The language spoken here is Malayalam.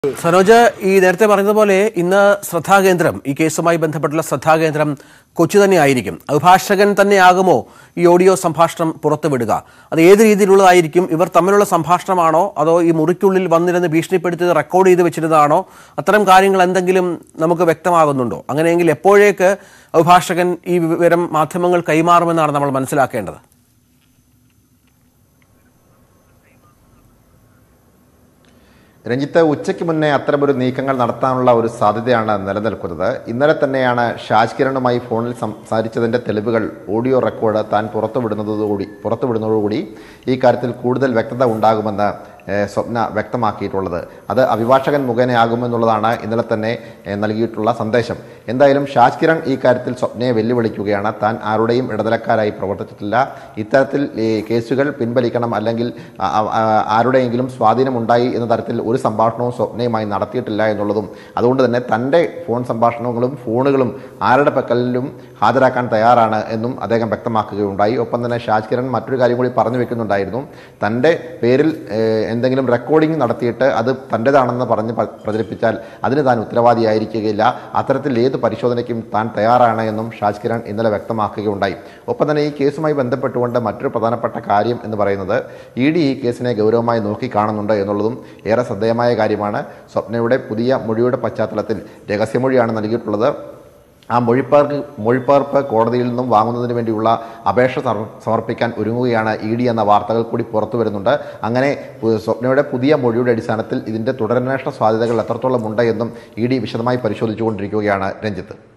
സനോജ് ഈ നേരത്തെ പറഞ്ഞതുപോലെ ഇന്ന് ശ്രദ്ധാകേന്ദ്രം ഈ കേസുമായി ബന്ധപ്പെട്ടുള്ള ശ്രദ്ധാകേന്ദ്രം കൊച്ചി തന്നെ ആയിരിക്കും അഭിഭാഷകൻ തന്നെയാകുമോ ഈ ഓഡിയോ സംഭാഷണം പുറത്തുവിടുക അത് ഏത് രീതിയിലുള്ളതായിരിക്കും ഇവർ തമ്മിലുള്ള സംഭാഷണമാണോ അതോ ഈ മുറിക്കുള്ളിൽ വന്നിരുന്ന് ഭീഷണിപ്പെടുത്തി റെക്കോർഡ് ചെയ്ത് വെച്ചിരുന്നതാണോ അത്തരം കാര്യങ്ങൾ എന്തെങ്കിലും നമുക്ക് വ്യക്തമാകുന്നുണ്ടോ അങ്ങനെയെങ്കിൽ എപ്പോഴേക്ക് അഭിഭാഷകൻ ഈ വിവരം മാധ്യമങ്ങൾ കൈമാറുമെന്നാണ് നമ്മൾ മനസ്സിലാക്കേണ്ടത് രഞ്ജിത്ത് ഉച്ചയ്ക്ക് മുന്നേ അത്തരമൊരു നീക്കങ്ങൾ നടത്താനുള്ള ഒരു സാധ്യതയാണ് നിലനിൽക്കുന്നത് ഇന്നലെ തന്നെയാണ് ഷാജ് കിരണുമായി ഫോണിൽ സംസാരിച്ചതിൻ്റെ തെളിവുകൾ ഓഡിയോ റെക്കോർഡ് താൻ പുറത്തുവിടുന്നതോടുകൂടി പുറത്തുവിടുന്നതോടുകൂടി ഈ കാര്യത്തിൽ കൂടുതൽ വ്യക്തത ഉണ്ടാകുമെന്ന് ഏഹ്, സ്വപ്ന വ്യക്തമാക്കിയിട്ടുള്ളത് അത് അഭിഭാഷകൻ മുഖേനയാകുമെന്നുള്ളതാണ് ഇന്നലെ തന്നെ ഏഹ്, നൽകിയിട്ടുള്ള സന്ദേശം എന്തായാലും ഷാജ് കിരൺ ഈ കാര്യത്തിൽ സ്വപ്നയെ വെല്ലുവിളിക്കുകയാണ് താൻ ആരുടെയും ഇടനിലക്കാരായി പ്രവർത്തിച്ചിട്ടില്ല ഇത്തരത്തിൽ ഈ കേസുകൾ പിൻവലിക്കണം അല്ലെങ്കിൽ ആ- ആ- ആരുടെയെങ്കിലും സ്വാധീനമുണ്ടായി എന്ന തരത്തിൽ ഒരു സംഭാഷണവും സ്വപ്നയുമായി നടത്തിയിട്ടില്ല എന്നുള്ളതും അതുകൊണ്ട് തന്നെ തൻ്റെ ഫോൺ സംഭാഷണങ്ങളും ഫോണുകളും ആരുടെ പക്കലിലും ഹാജരാക്കാൻ തയ്യാറാണ് എന്നും അദ്ദേഹം വ്യക്തമാക്കുകയുണ്ടായി ഒപ്പം തന്നെ ഷാജ് കിരൺ മറ്റൊരു കാര്യം കൂടി പറഞ്ഞു വെക്കുന്നുണ്ടായിരുന്നു തൻ്റെ പേരിൽ ഏഹ്, എന്തെങ്കിലും റെക്കോർഡിംഗ് നടത്തിയിട്ട് അത് തൻ്റെതാണെന്ന് പറഞ്ഞ് പ- പ്രചരിപ്പിച്ചാൽ അതിന് താൻ ഉത്തരവാദിയായിരിക്കുകയില്ല അത്തരത്തിൽ ഏത് പരിശോധനയ്ക്കും താൻ തയ്യാറാണ് എന്നും ഷാജ് കിരൺ ഇന്നലെ വ്യക്തമാക്കുകയുണ്ടായി ഒപ്പം തന്നെ ഈ കേസുമായി ബന്ധപ്പെട്ടുകൊണ്ട് മറ്റൊരു പ്രധാനപ്പെട്ട കാര്യം എന്ന് പറയുന്നത് ഇ ഡി ഈ കേസിനെ ഗൗരവമായി നോക്കി കാണുന്നുണ്ട് എന്നുള്ളതും ഏറെ ശ്രദ്ധേയമായ കാര്യമാണ് സ്വപ്നയുടെ പുതിയ മൊഴിയുടെ പശ്ചാത്തലത്തിൽ രഹസ്യമൊഴിയാണ് നൽകിയിട്ടുള്ളത് ആ മൊഴിപ്പകർക്ക് മൊഴിപ്പകർപ്പ് കോടതിയിൽ നിന്നും വാങ്ങുന്നതിന് വേണ്ടിയുള്ള അപേക്ഷ സമർ- സമർപ്പിക്കാൻ ഒരുങ്ങുകയാണ് ഇ ഡി എന്ന വാർത്തകൾ കൂടി പുറത്തു വരുന്നുണ്ട് അങ്ങനെ പു- സ്വപ്നയുടെ പുതിയ മൊഴിയുടെ അടിസ്ഥാനത്തിൽ ഇതിൻ്റെ തുടരന്വേഷണ സാധ്യതകൾ എത്രത്തോളം ഉണ്ട് എന്നും ഇ ഡി വിശദമായി പരിശോധിച്ചുകൊണ്ടിരിക്കുകയാണ് രഞ്ജിത്ത്